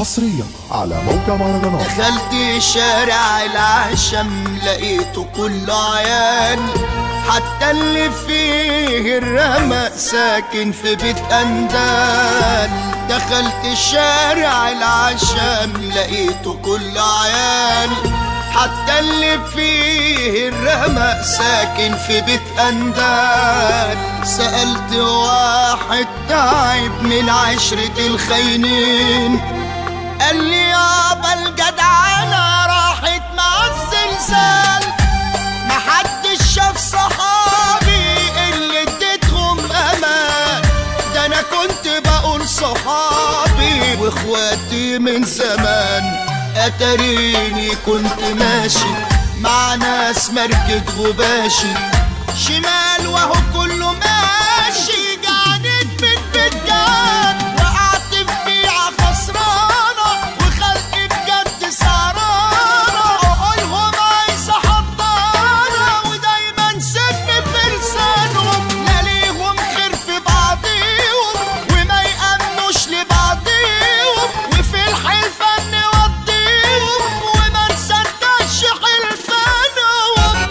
حصريا على موقع مهرجانات دخلت شارع العشم لقيته كله عيال حتى اللي فيه الرمق ساكن في بيت أندال دخلت شارع العشم لقيته كله عيال حتى اللي فيه الرمق ساكن في بيت أندال سألت واحد تعب من عشرة الخاينين قال لي يابا الجدعنة راحت مع الزلزال محدش شاف صحابي اللي اديتهم امان ده انا كنت بقول صحابي واخواتي من زمان اتريني كنت ماشي مع ناس مركة غباشي شمال وهو كله ماشي قاعدين من بجان وقعت في بيعة خسرانة وخلقي بجد سهرانة عقولهم عايزة حضانة ودايما سن في لسانهم لا ليهم خير في بعضيهم وما يأمنوش لبعضيهم وفي الحلفة نوديهم وما نصدقش حلفانهم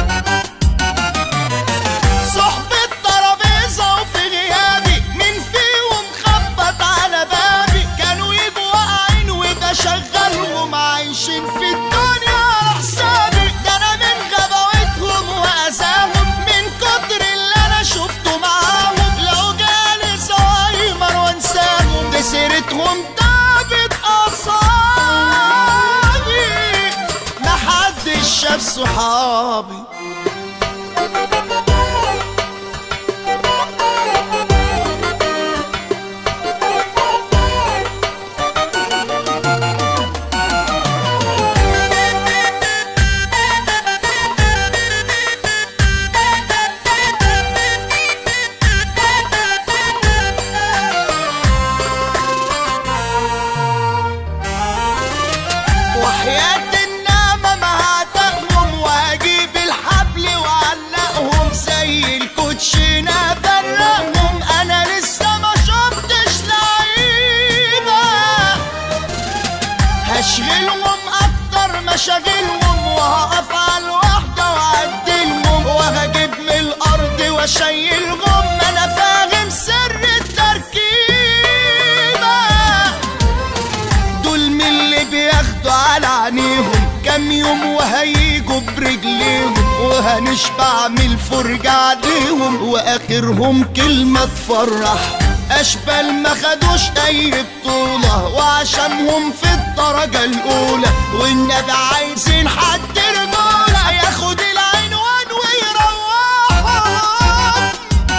صحبة ترابيزة وفي غيابي مين فيهم خبط على بابي كانوا يبقوا واقعين وده شغالهم عايشين في الدنيا على حسابي ده انا من غباوتهم وأذاهم من كتر اللي انا شفته معاهم لو جالي زهايمر وانساهم دي سيرتهم دابت أصابي محدش شاف صحابي وحياة النعمة ما هتقهم وهجيب الحبل وعلقهم زي الكوتشينة فرقهم أنا لسه ما شفتش لعيبة هشغلهم أكتر مشاغلهم وهقف على الواحدة وأعدلهم وهجيب من الأرض وأشيلهم أنا فاهم سر التركيبة دول من اللي بياخدوا على عينيهم كام يوم وهيجوا برجليهم وهنشبع من الفرجة عليهم واخرهم كلمة تفرح اشبال ما خدوش اي بطولة وعشمهم في الدرجة الاولى والنبي عايزين حد رجولة ياخد العنوان ويروحهم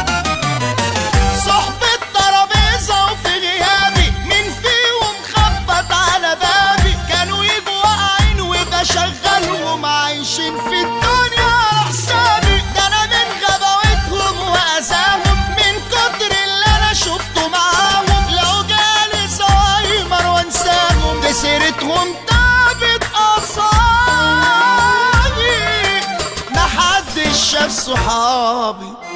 صحبة ترابيزة وفي غيابي مين فيهم خبط على بابي كانوا يبقوا واقعين وبشغلهم عايشين في الدنيا على حسابي ده انا من غباوتهم واذاهم من كتر اللي انا شفته معاهم لو جالي زهايمر وانساهم دي سيرتهم دابت اصابي محدش شاف صحابي